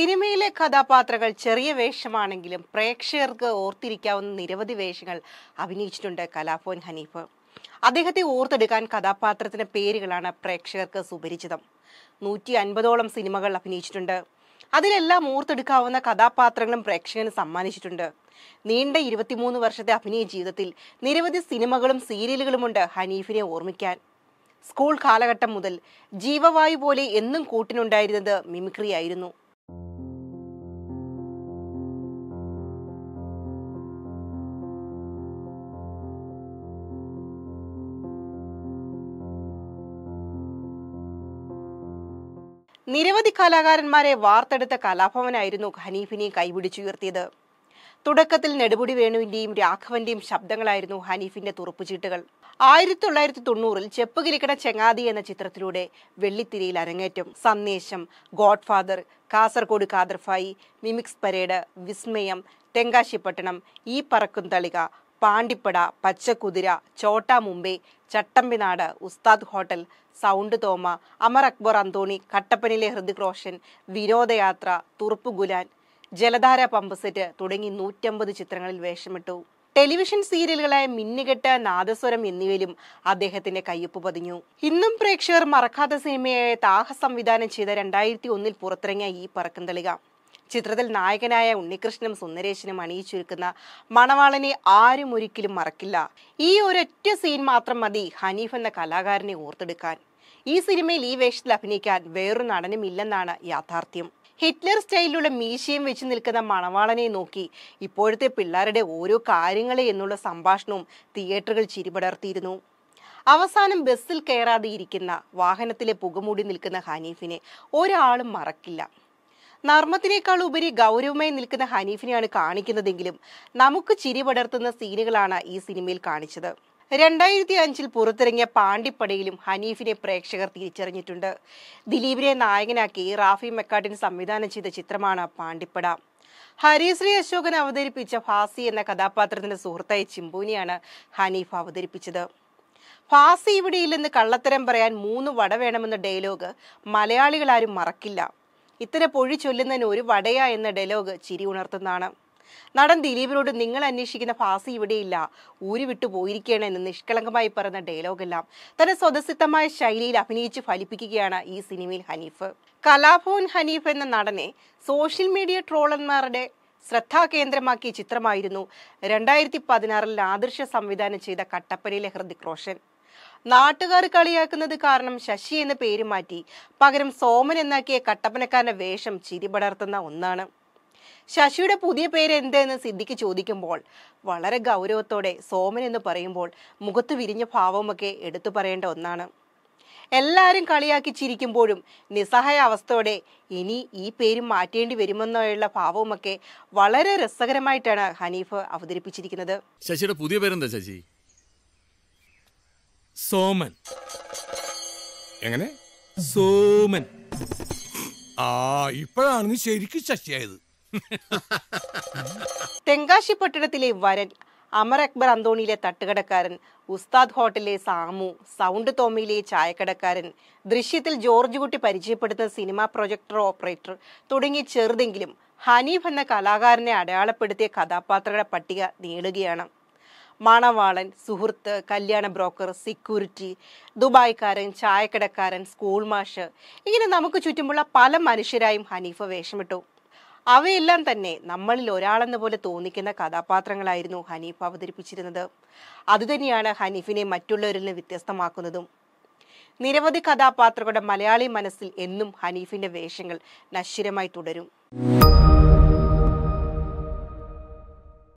സിനിമയിലെ കഥാപാത്രങ്ങൾ ചെറിയ വേഷമാണെങ്കിലും പ്രേക്ഷകർക്ക് ഓർത്തിരിക്കാവുന്ന നിരവധി വേഷങ്ങൾ അഭിനയിച്ചിട്ടുണ്ട് കലാഭവൻ ഹനീഫ് അദ്ദേഹത്തെ ഓർത്തെടുക്കാൻ കഥാപാത്രത്തിന്റെ പേരുകളാണ് പ്രേക്ഷകർക്ക് സുപരിചിതം നൂറ്റി അൻപതോളം സിനിമകൾ അഭിനയിച്ചിട്ടുണ്ട് അതിലെല്ലാം ഓർത്തെടുക്കാവുന്ന കഥാപാത്രങ്ങളും പ്രേക്ഷകന് സമ്മാനിച്ചിട്ടുണ്ട് നീണ്ട ഇരുപത്തിമൂന്ന് വർഷത്തെ അഭിനയ ജീവിതത്തിൽ നിരവധി സിനിമകളും സീരിയലുകളുമുണ്ട് ഹനീഫിനെ ഓർമ്മിക്കാൻ സ്കൂൾ കാലഘട്ടം മുതൽ ജീവവായു പോലെ എന്നും കൂട്ടിനുണ്ടായിരുന്നത് മിമിക്രി ആയിരുന്നു നിരവധി കലാകാരന്മാരെ വാർത്തെടുത്ത കലാഭവനായിരുന്നു ഹനീഫിനെ കൈപിടിച്ചുയർത്തിയത് തുടക്കത്തിൽ നെടുമുടി വേണുവിന്റെയും രാഘവന്റെയും ശബ്ദങ്ങളായിരുന്നു ഹനീഫിന്റെ തുറപ്പുചീട്ടുകൾ ആയിരത്തി തൊള്ളായിരത്തി തൊണ്ണൂറിൽ ചെപ്പ് കിരിക്കണ ചെങ്ങാതി എന്ന ചിത്രത്തിലൂടെ വെള്ളിത്തിരയിൽ അരങ്ങേറ്റം Sandesam Godfather Kasaragod Khaderbhai mimics parade Vismayam Thenkasipattanam ഈ പറക്കും തളിക പാണ്ടിപ്പട പച്ചക്കുതിര ചോട്ടാ മുംബൈ ചട്ടമ്പിനാട് ഉസ്താദ് ഹോട്ടൽ സൗണ്ട് തോമ അമർ അക്ബർ അന്തോണി കട്ടപ്പനയിലെ ഹൃതിക് റോഷൻ വിനോദയാത്ര തുറുപ്പ് ഗുലാൻ ജലധാര പമ്പ് സെറ്റ് തുടങ്ങി നൂറ്റമ്പത് ചിത്രങ്ങളിൽ വേഷമിട്ടു ടെലിവിഷൻ സീരിയലുകളായ മിന്നുകെട്ട് നാദസ്വരം എന്നിവയിലും അദ്ദേഹത്തിന്റെ കയ്യൊപ്പ് പതിഞ്ഞു ഇന്നും പ്രേക്ഷകർ മറക്കാത്ത സിനിമയായ താഹ സംവിധാനം ചെയ്ത രണ്ടായിരത്തി ഒന്നിൽ പുറത്തിറങ്ങിയ ഈ പറക്കന്തളിക ചിത്രത്തിൽ നായകനായ ഉണ്ണികൃഷ്ണനും സുന്ദരേശനും അണിയിച്ചൊരുക്കുന്ന മണവാളനെ ആരും ഒരിക്കലും മറക്കില്ല ഈ ഒരൊറ്റ സീൻ മാത്രം മതി ഹനീഫ് എന്ന കലാകാരനെ ഓർത്തെടുക്കാൻ ഈ സിനിമയിൽ ഈ വേഷത്തിൽ അഭിനയിക്കാൻ വേറൊരു നടനും ഇല്ലെന്നാണ് യാഥാർത്ഥ്യം ഹിറ്റ്ലർ സ്റ്റൈലിലുള്ള മീശയും വെച്ച് നിൽക്കുന്ന മണവാളനെ നോക്കി ഇപ്പോഴത്തെ പിള്ളേരുടെ ഓരോ കാര്യങ്ങളെ എന്നുള്ള സംഭാഷണവും തിയേറ്ററുകൾ ചിരിപടർത്തിയിരുന്നു അവസാനം ബസ്സിൽ കയറാതെ ഇരിക്കുന്ന വാഹനത്തിലെ പുകമൂടി നിൽക്കുന്ന ഹനീഫിനെ ഒരാളും മറക്കില്ല നർമ്മത്തിനേക്കാൾ ഉപരി ഗൗരവമായി നിൽക്കുന്ന ഹനീഫിനെയാണ് കാണിക്കുന്നതെങ്കിലും നമുക്ക് ചിരി പടർത്തുന്ന സീനുകളാണ് ഈ സിനിമയിൽ കാണിച്ചത് രണ്ടായിരത്തി അഞ്ചിൽ പുറത്തിറങ്ങിയ പാണ്ടിപ്പടയിലും ഹനീഫിനെ പ്രേക്ഷകർ തിരിച്ചറിഞ്ഞിട്ടുണ്ട് ദിലീപിനെ നായകനാക്കി റാഫി മെക്കാട്ടിൻ സംവിധാനം ചെയ്ത ചിത്രമാണ് പാണ്ടിപ്പട ഹരിശ്രീ അശോകൻ അവതരിപ്പിച്ച ഫാസി എന്ന കഥാപാത്രത്തിന്റെ സുഹൃത്തായ ചിമ്പൂനിയാണ് ഹനീഫ് അവതരിപ്പിച്ചത് ഫാസി ഇവിടെയില്ലെന്ന് കള്ളത്തരം പറയാൻ മൂന്ന് വട വേണമെന്ന ഡയലോഗ് മലയാളികൾ ആരും മറക്കില്ല ഇത്തരം പൊഴി ചൊല്ലുന്നതിന് ഒരു വടയ എന്ന ഡയലോഗ് ചിരി ഉണർത്തുന്നതാണ് നടൻ ദിലീപിനോട് നിങ്ങൾ അന്വേഷിക്കുന്ന ഫാസി ഇവിടെയില്ല ഊരി വിട്ടു പോയിരിക്കുകയാണ് എന്ന് നിഷ്കളങ്കമായി പറയുന്ന ഡയലോഗെല്ലാം തന്റെ സ്വതസിദ്ധമായ ശൈലിയിൽ അഭിനയിച്ച് ഫലിപ്പിക്കുകയാണ് ഈ സിനിമയിൽ ഹനീഫ് കലാഭവൻ ഹനീഫ് എന്ന നടനെ സോഷ്യൽ മീഡിയ ട്രോളന്മാരുടെ ശ്രദ്ധാകേന്ദ്രമാക്കിയ ചിത്രമായിരുന്നു രണ്ടായിരത്തി പതിനാറിൽ ആദർശ സംവിധാനം ചെയ്ത കട്ടപ്പനയിലെ ഹൃതിക് റോഷൻ നാട്ടുകാർ കളിയാക്കുന്നത് കാരണം ശശി എന്ന പേര് മാറ്റി പകരം സോമൻ എന്നാക്കിയ കട്ടപ്പനക്കാരന്റെ വേഷം ചിരി പടർത്തുന്ന ഒന്നാണ് ശശിയുടെ പുതിയ പേര് എന്തെന്ന് സിദ്ദിഖ് ചോദിക്കുമ്പോൾ വളരെ ഗൗരവത്തോടെ സോമൻ എന്ന് പറയുമ്പോൾ മുഖത്ത് വിരിഞ്ഞ ഭാവമൊക്കെ എടുത്തു പറയേണ്ട ഒന്നാണ് എല്ലാവരും കളിയാക്കി ചിരിക്കുമ്പോഴും നിസ്സഹായ അവസ്ഥയോടെ ഇനി ഈ പേര് മാറ്റേണ്ടി വരുമെന്നുള്ള ഭാവവുമൊക്കെ വളരെ രസകരമായിട്ടാണ് ഹനീഫ് അവതരിപ്പിച്ചിരിക്കുന്നത് ശശിയുടെ പുതിയ പേരെന്താ ശശി സോമൻ എങ്ങനെ സോമൻ ആ ഇപ്പോഴാണ് നീ ശരിക്കും ശശിയായത് തെങ്കാശി പട്ടണത്തിലെ വരൻ അമർ അക്ബർ അന്തോണിയിലെ തട്ടുകടക്കാരൻ ഉസ്താദ് ഹോട്ടലിലെ സാമു സൗണ്ട് തോമയിലെ ചായക്കടക്കാരൻ ദൃശ്യത്തിൽ ജോർജ് കുട്ടി പരിചയപ്പെടുത്തുന്ന സിനിമ പ്രൊജക്ടർ ഓപ്പറേറ്റർ തുടങ്ങിയ ചെറുതെങ്കിലും ഹനീഫ് എന്ന കലാകാരനെ അടയാളപ്പെടുത്തിയ കഥാപാത്രങ്ങളുടെ പട്ടിക നീളുകയാണ് മണവാളൻ സുഹൃത്ത് കല്യാണ ബ്രോക്കർ സെക്യൂരിറ്റി ദുബായ്ക്കാരൻ ചായക്കടക്കാരൻ സ്കൂൾ മാഷ് ഇങ്ങനെ നമുക്ക് ചുറ്റുമുള്ള പല മനുഷ്യരായും ഹനീഫ് വേഷമിട്ടു അവയെല്ലാം തന്നെ നമ്മളിൽ ഒരാളെന്ന പോലെ തോന്നിക്കുന്ന കഥാപാത്രങ്ങളായിരുന്നു ഹനീഫ് അവതരിപ്പിച്ചിരുന്നത് അതുതന്നെയാണ് ഹനീഫിനെ മറ്റുള്ളവരിൽ നിന്ന് വ്യത്യസ്തമാക്കുന്നതും നിരവധി കഥാപാത്രങ്ങളുടെ മലയാളി മനസ്സിൽ എന്നും ഹനീഫിന്റെ വേഷങ്ങൾ നശ്വരമായി തുടരും